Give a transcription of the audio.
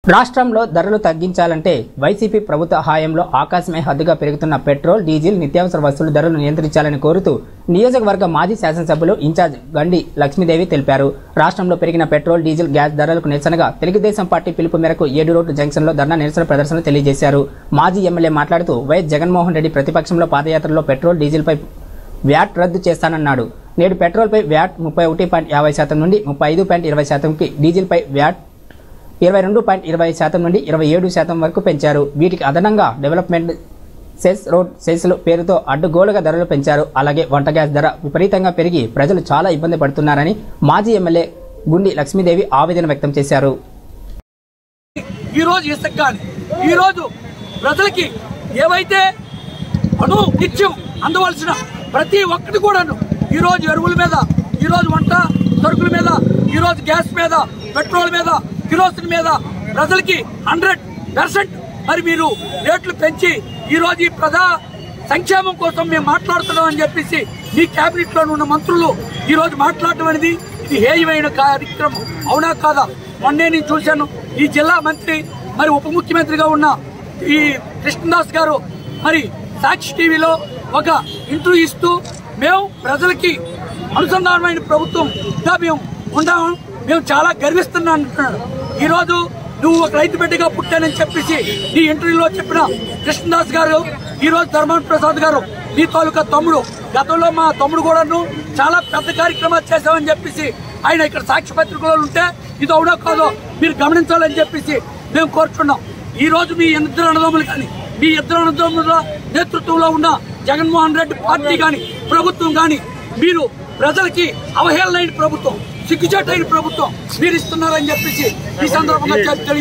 రాష్ట్రంలో ధరలు తగ్గించాలంటే వైసీపీ ప్రభుత్వ హాయంలో ఆకాశమే హద్దుగా పెరుగుతున్న పెట్రోల్ డీజిల్ నిత్యావసర వస్తువుల ధరలు నియంత్రించాలని కోరుతూ నియోజకవర్గ మాజీ శాసనసభ్యులు ఇన్ఛార్జ్ గండి లక్ష్మీదేవి తెలిపారు రాష్ట్రంలో పెరిగిన పెట్రోల్ డీజిల్ గ్యాస్ ధరలకు నిరసనగా తెలుగుదేశం పార్టీ పిలుపు మేరకు ఏడు రోడ్డు జంక్షన్లో ధర్నా నిరసన ప్రదర్శన తెలియజేశారు మాజీ ఎమ్మెల్యే మాట్లాడుతూ వైఎస్ జగన్మోహన్ రెడ్డి ప్రతిపక్షంలో పాదయాత్రలో పెట్రోల్ డీజిల్పై వ్యాట్ రద్దు చేస్తానన్నాడు నేడు పెట్రోల్పై వ్యాట్ ముప్పై ఒకటి పాయింట్ యాభై శాతం నుండి ముప్పై ఐదు పాయింట్ ఇరవై శాతంకి డీజిల్పై వ్యాట్ ఇరవై రెండు పాయింట్ ఇరవై శాతం నుండి ఇరవై ఏడు శాతం వరకు పెంచారు వీటికి అదనంగా డెవలప్మెంట్ సెస్ రోడ్ సెస్ల పేరుతో అడ్డుగోలుగా ధరలు పెంచారు అలాగే వంట గ్యాస్ ధర విపరీతంగా పెరిగి ప్రజలు చాలా ఇబ్బంది పడుతున్నారని మాజీ ఎమ్మెల్యే గుండి లక్ష్మీదేవి ఆవేదన వ్యక్తం చేశారు ఈ రోజు ఇసుక కానీ ఈ రోజు ప్రజలకి ఏవైతే అను నిత్యం అందవలసిన ప్రతి ఒక్కటి కూడాను ఈ రోజు ఎరువుల మీద ఈ రోజు వంట సరుకుల మీద ఈ రోజు గ్యాస్ మీద పెట్రోల్ మీద కిరోసిన్ మీద ప్రజలకి హండ్రెడ్ పర్సెంట్ మరి మీరు రేట్లు పెంచి ఈ రోజు ఈ ప్రజా సంక్షేమం కోసం మేము మాట్లాడుతున్నాం అని చెప్పేసి మీ కేబినెట్ లో ఉన్న మంత్రులు ఈ రోజు మాట్లాడటం అనేది ఇది హేయమైన కార్యక్రమం అవునా కాదా మొన్నే నేను చూశాను ఈ జిల్లా మంత్రి మరి ఉప ముఖ్యమంత్రిగా ఉన్న ఈ కృష్ణదాస్ గారు మరి సాక్షి టీవీలో ఒక ఇంటర్వ్యూ ఇస్తూ మేము ప్రజలకి అనుసంధానమైన ప్రభుత్వంగా మేము ఉన్నాము మేము చాలా గర్విస్తున్నాం అంటున్నాడు ఈ రోజు నువ్వు ఒక రైతు బిడ్డగా పుట్టానని చెప్పేసి నీ ఇంటర్వ్యూలో చెప్పిన కృష్ణదాస్ గారు ఈ రోజు ధర్మాన్ ప్రసాద్ గారు నీ తాలూకా తమ్ముడు గతంలో మా తమ్ముడు కూడాను చాలా పెద్ద కార్యక్రమాలు చేశామని చెప్పేసి ఆయన ఇక్కడ సాక్షి పత్రికలో ఉంటే ఇది అవునో కాదో మీరు గమనించాలని చెప్పేసి మేము కోరుతున్నాం ఈ రోజు మీ ఇద్దరు అన్నదమ్ములు కానీ మీ ఇద్దరు అన్నదమ్ముల నేతృత్వంలో ఉన్న జగన్మోహన్ రెడ్డి పార్టీ కానీ ప్రభుత్వం కానీ మీరు ప్రజలకి అవహేళనైన ప్రభుత్వం సిగ్గుచేటైన ప్రభుత్వం మీరు ఇస్తున్నారని చెప్పేసి ఈ సందర్భంగా తెలి-